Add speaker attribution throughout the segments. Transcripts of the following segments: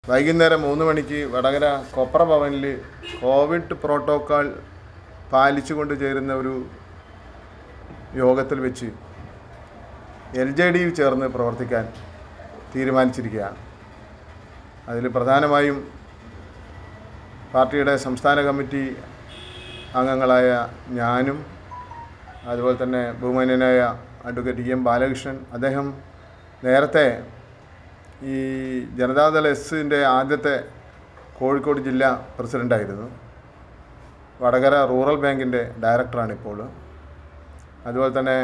Speaker 1: വൈകുന്നേരം മൂന്ന് മണിക്ക് വടകര കൊപ്ര ഭവനിൽ കോവിഡ് പ്രോട്ടോക്കോൾ പാലിച്ചുകൊണ്ട് ചേരുന്ന ഒരു യോഗത്തിൽ വെച്ച് എൽ ജെ ഡിയിൽ ചേർന്ന് പ്രവർത്തിക്കാൻ തീരുമാനിച്ചിരിക്കുകയാണ് അതിൽ പ്രധാനമായും പാർട്ടിയുടെ സംസ്ഥാന കമ്മിറ്റി അംഗങ്ങളായ ഞാനും അതുപോലെ തന്നെ ബഹുമാന്യനായ അഡ്വക്കേറ്റ് ഇ എം ബാലകൃഷ്ണൻ അദ്ദേഹം നേരത്തെ ഈ ജനതാദൾ എസിൻ്റെ ആദ്യത്തെ കോഴിക്കോട് ജില്ലാ പ്രസിഡൻ്റായിരുന്നു വടകര റൂറൽ ബാങ്കിൻ്റെ ഡയറക്ടറാണ് ഇപ്പോൾ അതുപോലെ തന്നെ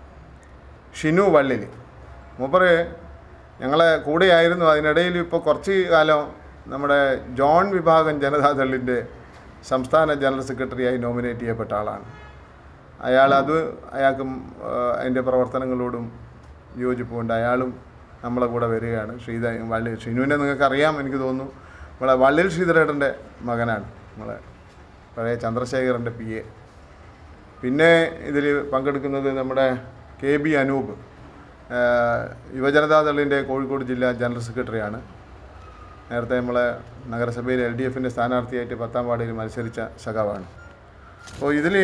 Speaker 1: ഷിനു വള്ളിൽ മൂപ്പറ് ഞങ്ങളെ കൂടെയായിരുന്നു അതിനിടയിൽ ഇപ്പോൾ കുറച്ച് കാലം നമ്മുടെ ജോൺ വിഭാഗം ജനതാദളിൻ്റെ സംസ്ഥാന ജനറൽ സെക്രട്ടറിയായി നോമിനേറ്റ് ചെയ്യപ്പെട്ട ആളാണ് അയാൾ അത് അയാൾക്കും അതിൻ്റെ പ്രവർത്തനങ്ങളോടും യോജിപ്പുണ്ട് അയാളും നമ്മളെ കൂടെ വരികയാണ് ശ്രീധ വള്ളി ഷിനുവിനെ നിങ്ങൾക്ക് അറിയാം എനിക്ക് തോന്നുന്നു നമ്മളെ വള്ളിൽ ശ്രീധരേട്ടൻ്റെ മകനാണ് നമ്മളെ പഴയ ചന്ദ്രശേഖരൻ്റെ പി എ പിന്നെ ഇതിൽ പങ്കെടുക്കുന്നത് നമ്മുടെ കെ ബി അനൂപ് ആഹ് യുവജനതാദളിൻ്റെ കോഴിക്കോട് ജില്ലാ ജനറൽ സെക്രട്ടറിയാണ് നേരത്തെ നമ്മളെ നഗരസഭയിൽ എൽ ഡി എഫിൻ്റെ സ്ഥാനാർത്ഥിയായിട്ട് പത്താം വാർഡിൽ മത്സരിച്ച സഖാവാണ് അപ്പോൾ ഇതിൽ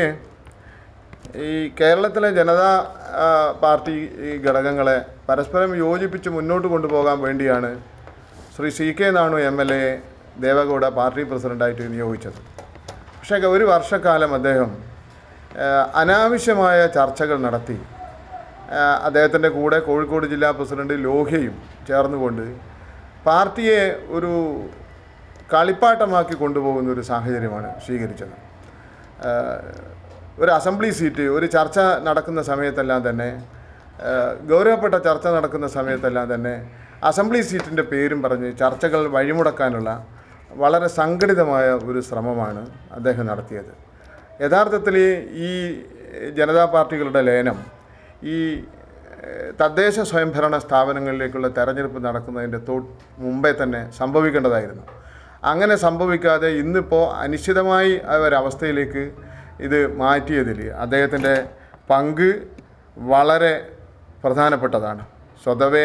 Speaker 1: ഈ കേരളത്തിലെ ജനതാ ആ, പാർട്ടി ഈ ഘടകങ്ങളെ പരസ്പരം യോജിപ്പിച്ച് മുന്നോട്ട് കൊണ്ടുപോകാൻ വേണ്ടിയാണ് Shri C K Nanu M L A Deve Gowda party പ്രസിഡൻ്റായിട്ട് നിയോഗിച്ചത് പക്ഷേ ഒരു വർഷക്കാലം അദ്ദേഹം ആ, അനാവശ്യമായ ചർച്ചകൾ നടത്തി ആ, അദ്ദേഹത്തിൻ്റെ കൂടെ കോഴിക്കോട് ജില്ലാ പ്രസിഡന്റ് ലോഹ്യയും ചേർന്നുകൊണ്ട് പാർട്ടിയെ ഒരു കളിപ്പാട്ടമാക്കി കൊണ്ടുപോകുന്ന ഒരു സാഹചര്യമാണ് സ്വീകരിച്ചത് ആ, ഒരു അസംബ്ലി സീറ്റ് ഒരു ചർച്ച നടക്കുന്ന സമയത്തെല്ലാം തന്നെ ആ, ഗൗരവപ്പെട്ട ചർച്ച നടക്കുന്ന സമയത്തെല്ലാം തന്നെ അസംബ്ലി സീറ്റിൻ്റെ പേരും പറഞ്ഞ് ചർച്ചകൾ വഴിമുടക്കാനുള്ള വളരെ സംഘടിതമായ ഒരു ശ്രമമാണ് അദ്ദേഹം നടത്തിയത് യഥാർത്ഥത്തിൽ ഈ ജനതാ പാർട്ടികളുടെ ലയനം ഈ ഏഹ്, തദ്ദേശ സ്വയംഭരണ സ്ഥാപനങ്ങളിലേക്കുള്ള തെരഞ്ഞെടുപ്പ് നടക്കുന്നതിൻ്റെ തൊട്ട് മുമ്പേ തന്നെ സംഭവിക്കേണ്ടതായിരുന്നു അങ്ങനെ സംഭവിക്കാതെ ഇന്നിപ്പോൾ അനിശ്ചിതമായി ആ ഒരവസ്ഥയിലേക്ക് ഇത് മാറ്റിയതിൽ അദ്ദേഹത്തിൻ്റെ പങ്ക് വളരെ പ്രധാനപ്പെട്ടതാണ് സ്വതവേ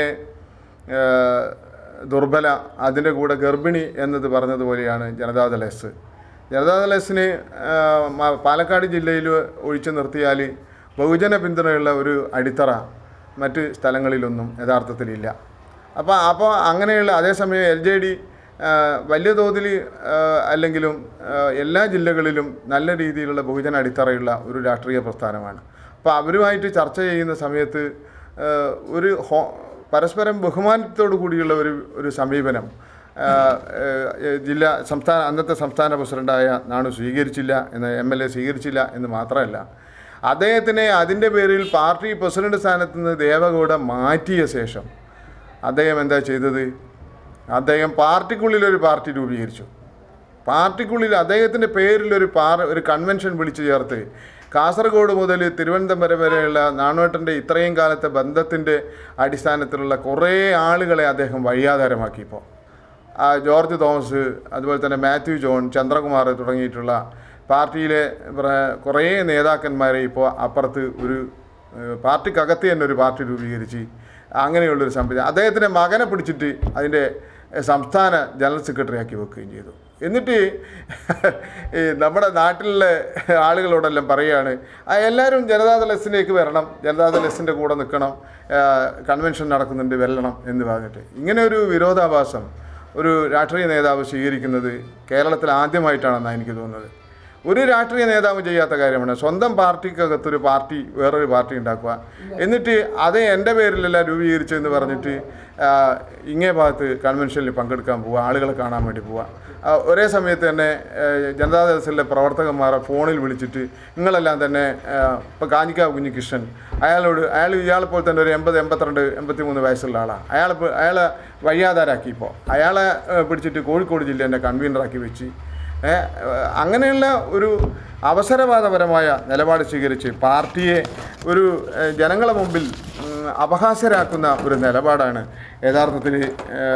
Speaker 1: ഏഹ്, ദുർബല അതിൻ്റെ കൂടെ ഗർഭിണി എന്നത് പറഞ്ഞതുപോലെയാണ് ജനതാദൾ എസ് ജനതാദൾ എസിന് ഏഹ്, മ- പാലക്കാട് ജില്ലയിൽ ഒഴിച്ചു നിർത്തിയാൽ ബഹുജന പിന്തുണയുള്ള ഒരു അടിത്തറ മറ്റ് സ്ഥലങ്ങളിലൊന്നും യഥാർത്ഥത്തിലില്ല അപ്പോൾ അപ്പോൾ അങ്ങനെയുള്ള അതേസമയം എൽ ജെ ഡി വലിയ തോതിൽ ആ, അല്ലെങ്കിലും ആ, എല്ലാ ജില്ലകളിലും നല്ല രീതിയിലുള്ള ബഹുജന അടിത്തറയുള്ള ഒരു രാഷ്ട്രീയ പ്രസ്ഥാനമാണ് അപ്പോൾ അവരുമായിട്ട് ചർച്ച ചെയ്യുന്ന സമയത്ത് ആ, ഒരു ഹോ പരസ്പരം ബഹുമാനത്തോടു കൂടിയുള്ള ഒരു ഒരു സമീപനം ആ, ഏ, ജില്ലാ സംസ്ഥാന അന്നത്തെ സംസ്ഥാന പ്രസിഡൻ്റായ നാണു സ്വീകരിച്ചില്ല എന്ന് എം എൽ എ സ്വീകരിച്ചില്ല എന്ന് മാത്രമല്ല അദ്ദേഹത്തിനെ അതിൻ്റെ പേരിൽ പാർട്ടി പ്രസിഡന്റ് സ്ഥാനത്ത് നിന്ന് ദേവഗൗഡ മാറ്റിയ ശേഷം അദ്ദേഹം എന്താ ചെയ്തത് അദ്ദേഹം പാർട്ടിക്കുള്ളിൽ ഒരു പാർട്ടി രൂപീകരിച്ചു പാർട്ടിക്കുള്ളിൽ അദ്ദേഹത്തിൻ്റെ പേരിൽ ഒരു പാർ ഒരു കൺവെൻഷൻ വിളിച്ചു ചേർത്ത് കാസർഗോഡ് മുതൽ തിരുവനന്തപുരം വരെയുള്ള നാണുവേട്ടൻ്റെ ഇത്രയും കാലത്തെ ബന്ധത്തിൻ്റെ അടിസ്ഥാനത്തിലുള്ള കുറേ ആളുകളെ അദ്ദേഹം വഴിയാധാരമാക്കി ഇപ്പോൾ ആ ജോർജ് തോമസ് അതുപോലെ തന്നെ മാത്യു ജോൺ ചന്ദ്രകുമാർ തുടങ്ങിയിട്ടുള്ള പാർട്ടിയിലെ പ്ര- കുറേ നേതാക്കന്മാരെ ഇപ്പോൾ അപ്പുറത്ത് ഒരു ഏഹ്, പാർട്ടിക്കകത്ത് തന്നെ ഒരു പാർട്ടി രൂപീകരിച്ച് അങ്ങനെയുള്ളൊരു സംവിധാനം അദ്ദേഹത്തിൻ്റെ മകനെ പിടിച്ചിട്ട് അതിൻ്റെ ഏഹ്, സംസ്ഥാന ജനറൽ സെക്രട്ടറി ആക്കി വെക്കുകയും ചെയ്തു എന്നിട്ട് ഈ നമ്മുടെ നാട്ടിലെ ആളുകളോടെല്ലാം പറയുകയാണ് "ആ, എല്ലാവരും ജനതാദൾ എസിലേക്ക് വരണം ജനതാദൾ എസിൻ്റെ കൂടെ നിൽക്കണം ആ, കൺവെൻഷൻ നടക്കുന്നുണ്ട് വെല്ലണം എന്ന് പറഞ്ഞിട്ട് ഇങ്ങനെ ഒരു വിരോധാഭാസം ഒരു രാഷ്ട്രീയ നേതാവ് സ്വീകരിക്കുന്നത് കേരളത്തിൽ ആദ്യമായിട്ടാണെന്നാണ് എനിക്ക് തോന്നുന്നത് ഒരു രാഷ്ട്രീയ നേതാവ് ചെയ്യാത്ത കാര്യമാണ് സ്വന്തം പാർട്ടിക്കകത്തൊരു പാർട്ടി വേറൊരു പാർട്ടി ഉണ്ടാക്കുക എന്നിട്ട് അത് എൻ്റെ പേരിലല്ല രൂപീകരിച്ചതെന്ന് പറഞ്ഞിട്ട് ആ, ഇങ്ങേ ഭാഗത്ത് കൺവെൻഷനിൽ പങ്കെടുക്കാൻ പോവുക ആളുകളെ കാണാൻ വേണ്ടി പോവുക ആ, ഒരേ സമയത്ത് തന്നെ ജനതാദളത്തിലെ പ്രവർത്തകന്മാരെ ഫോണിൽ വിളിച്ചിട്ട് നിങ്ങളെല്ലാം തന്നെ ഇപ്പോൾ കാഞ്ഞിക്കാവ് കുഞ്ഞികൃഷ്ണൻ അയാളോട് അയാൾ ഇയാളെപ്പോൾ തന്നെ ഒരു എൺപത് എൺപത്തിരണ്ട് എൺപത്തി മൂന്ന് വയസ്സുള്ള ആളാണ് അയാൾ അയാളെ വഴിയാധാരാക്കി ഇപ്പോൾ അയാളെ ഏ, പിടിച്ചിട്ട് കോഴിക്കോട് ജില്ലേൻ്റെ കൺവീനറാക്കി വെച്ച് ഏ, അങ്ങനെയുള്ള ഒരു അവസരവാദപരമായ നിലപാട് സ്വീകരിച്ച് പാർട്ടിയെ ഒരു ഏ, ജനങ്ങളെ മുമ്പിൽ ഉം, അപഹാസ്യരാക്കുന്ന ഒരു നിലപാടാണ് യഥാർത്ഥത്തിൽ ഏ,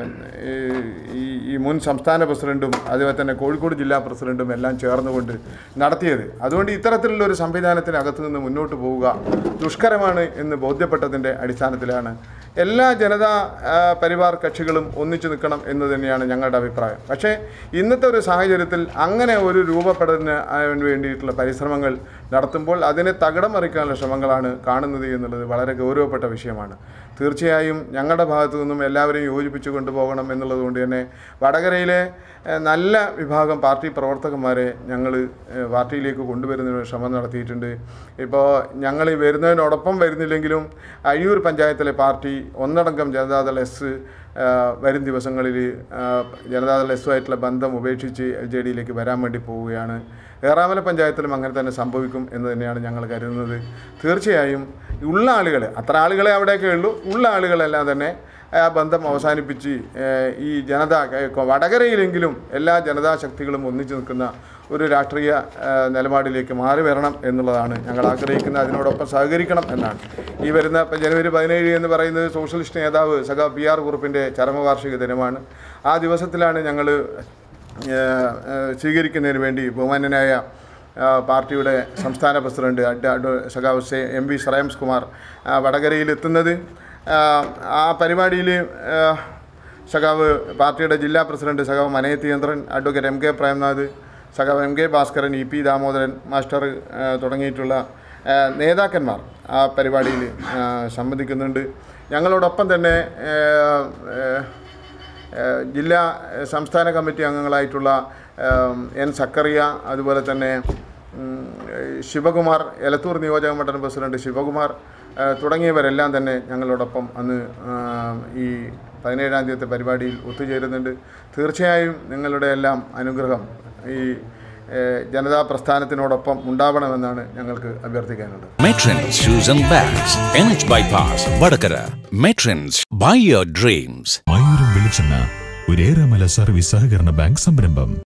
Speaker 1: ഈ ഈ മുൻ സംസ്ഥാന പ്രസിഡന്റും അതുപോലെ തന്നെ കോഴിക്കോട് ജില്ലാ പ്രസിഡന്റും എല്ലാം ചേർന്നുകൊണ്ട് നടത്തിയത് അതുകൊണ്ട് ഇത്തരത്തിലുള്ള ഒരു സംവിധാനത്തിനകത്ത് നിന്ന് മുന്നോട്ട് പോവുക ദുഷ്കരമാണ് എന്ന് ബോധ്യപ്പെട്ടതിൻ്റെ അടിസ്ഥാനത്തിലാണ് എല്ലാ ജനതാ ആ, പരിവാർ കക്ഷികളും ഒന്നിച്ചു നിൽക്കണം എന്ന് തന്നെയാണ് ഞങ്ങളുടെ അഭിപ്രായം പക്ഷേ ഇന്നത്തെ ഒരു സാഹചര്യത്തിൽ അങ്ങനെ ഒരു രൂപപ്പെടലിന് വേണ്ടിയിട്ടുള്ള പരിശ്രമങ്ങൾ നടത്തുമ്പോൾ അതിനെ തകിടം മറിക്കാനുള്ള ശ്രമങ്ങളാണ് കാണുന്നത് എന്നുള്ളത് വളരെ ഗൗരവപ്പെട്ട വിഷയമാണ് തീർച്ചയായും ഞങ്ങളുടെ ഭാഗത്തു നിന്നും എല്ലാവരെയും യോജിപ്പിച്ചു കൊണ്ടുപോകണം എന്നുള്ളത് കൊണ്ട് തന്നെ വടകരയിലെ ഏഹ്, നല്ല വിഭാഗം പാർട്ടി പ്രവർത്തകന്മാരെ ഞങ്ങൾ പാർട്ടിയിലേക്ക് കൊണ്ടുവരുന്നതിന് ശ്രമം നടത്തിയിട്ടുണ്ട് ഇപ്പോൾ ഞങ്ങൾ വരുന്നതിനോടൊപ്പം വരുന്നില്ലെങ്കിലും അഴിയൂർ പഞ്ചായത്തിലെ പാർട്ടി ഒന്നടങ്കം ജനതാദൾ എസ് ഏഹ്, വരും ദിവസങ്ങളിൽ ഏഹ്, ജനതാദൾ എസുമായിട്ടുള്ള ബന്ധം ഉപേക്ഷിച്ച് എൽ ജെ ഡിയിലേക്ക് വരാൻ വേണ്ടി പോവുകയാണ് ഏറാമല പഞ്ചായത്തിലും അങ്ങനെ തന്നെ സംഭവിക്കും എന്ന് തന്നെയാണ് ഞങ്ങൾ കരുതുന്നത് തീർച്ചയായും ഉള്ള ആളുകൾ അത്ര ആളുകളെ അവിടെയൊക്കെ ഉള്ളൂ ഉള്ള ആളുകളെല്ലാം തന്നെ ആ ബന്ധം അവസാനിപ്പിച്ച് ഏഹ്, ഈ ജനത ഏഹ്, വടകരയിലെങ്കിലും എല്ലാ ജനതാ ശക്തികളും ഒന്നിച്ചു നിൽക്കുന്ന ഒരു രാഷ്ട്രീയ ഏഹ്, നിലപാടിലേക്ക് മാറി വരണം എന്നുള്ളതാണ് ഞങ്ങൾ ആഗ്രഹിക്കുന്നത് അതിനോടൊപ്പം സഹകരിക്കണം എന്നാണ് ഈ വരുന്ന ഇപ്പം ജനുവരി പതിനേഴ് എന്ന് പറയുന്നത് സോഷ്യലിസ്റ്റ് നേതാവ് സഖാ പി ആർ കുറുപ്പിൻ്റെ ചരമവാർഷിക ദിനമാണ് ആ ദിവസത്തിലാണ് ഞങ്ങൾ ഏഹ്, ഏഹ്, സ്വീകരിക്കുന്നതിന് വേണ്ടി ബഹുമാന്യനായ ആ, പാർട്ടിയുടെ സംസ്ഥാന പ്രസിഡന്റ് അഡ് അഡ് സഖാവ് സെ എം വി ശ്രേംസ് കുമാർ ആ, വടകരയിൽ എത്തുന്നത് ആ, ആ പരിപാടിയിൽ ആ, സഖാവ് പാർട്ടിയുടെ ജില്ലാ പ്രസിഡന്റ് സഖാവ് Manayath Chandran advocate M K Premnath സഖാവ് M K Bhaskaran E P Damodaran master ആ, തുടങ്ങിയിട്ടുള്ള ആ, നേതാക്കന്മാർ ആ പരിപാടിയിൽ ആ, സംബന്ധിക്കുന്നുണ്ട് ഞങ്ങളോടൊപ്പം തന്നെ ആ, ആ, ഏഹ് ജില്ലാ ഏഹ് സംസ്ഥാന കമ്മിറ്റി അംഗങ്ങളായിട്ടുള്ള ഏഹ് എൻ സക്കറിയ അതുപോലെ തന്നെ ഉം, ഏഹ് ശിവകുമാർ എലത്തൂർ നിയോജക മണ്ഡലം പ്രസിഡന്റ് ശിവകുമാർ ഏഹ് തുടങ്ങിയവരെല്ലാം തന്നെ ഞങ്ങളോടൊപ്പം അന്ന് ആഹ് ഈ പതിനേഴാം തീയതി പരിപാടിയിൽ ഒത്തുചേരുന്നുണ്ട് തീർച്ചയായും നിങ്ങളുടെ എല്ലാം അനുഗ്രഹം ഈ ഏഹ് ജനതാ പ്രസ്ഥാനത്തിനോടൊപ്പം ഉണ്ടാവണമെന്നാണ് ഞങ്ങൾക്ക് അഭ്യർത്ഥിക്കാനുള്ളത്
Speaker 2: Matrons Shoes and Bags, NH Bypass, Vadakara. Matrons, buy your dreams.
Speaker 3: ആയിരം വെളിച്ചെണ്ണ ഒരു ഏറെമല സർവീസ് സഹകരണ ബാങ്ക് സംരംഭം